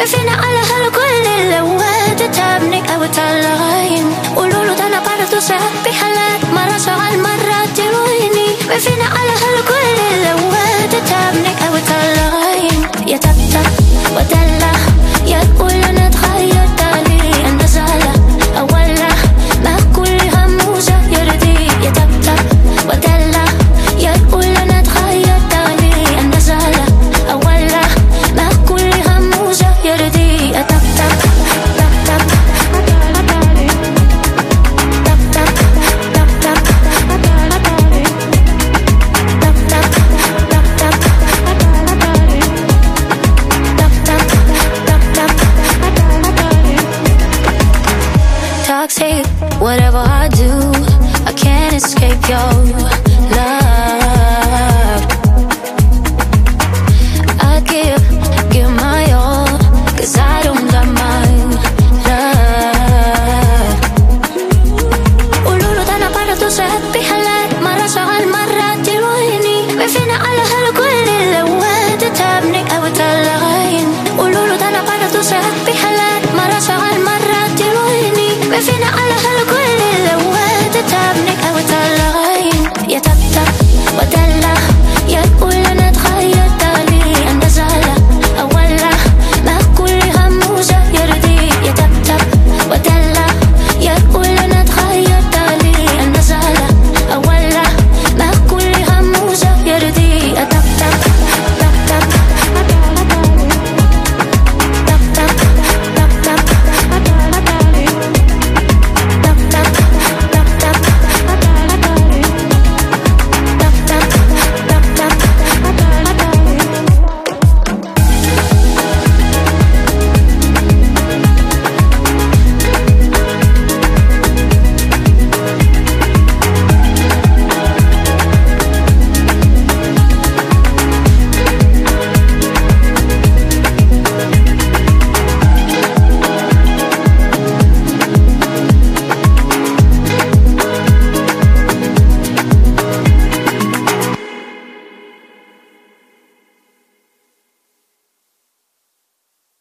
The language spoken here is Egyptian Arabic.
فينا على هالكل لو تتعبني أو تعلين قولوا له ده أنا برضه ساعات بحالات مرة سؤال مرة ترويني فينا على هالكل لو تتعبني أو تعلين يا تبتب ودلع يا تقول أنا اتغيرت عليه أنا زعلة أولع ما كل هموزة يرضي يا تبتب ودلع يا تقول أنا اتغيرت عليه أنا زعلة أولع ما كل هموزة يرضي يا تبتب تبتب Toxic, whatever I do, I can't escape your love.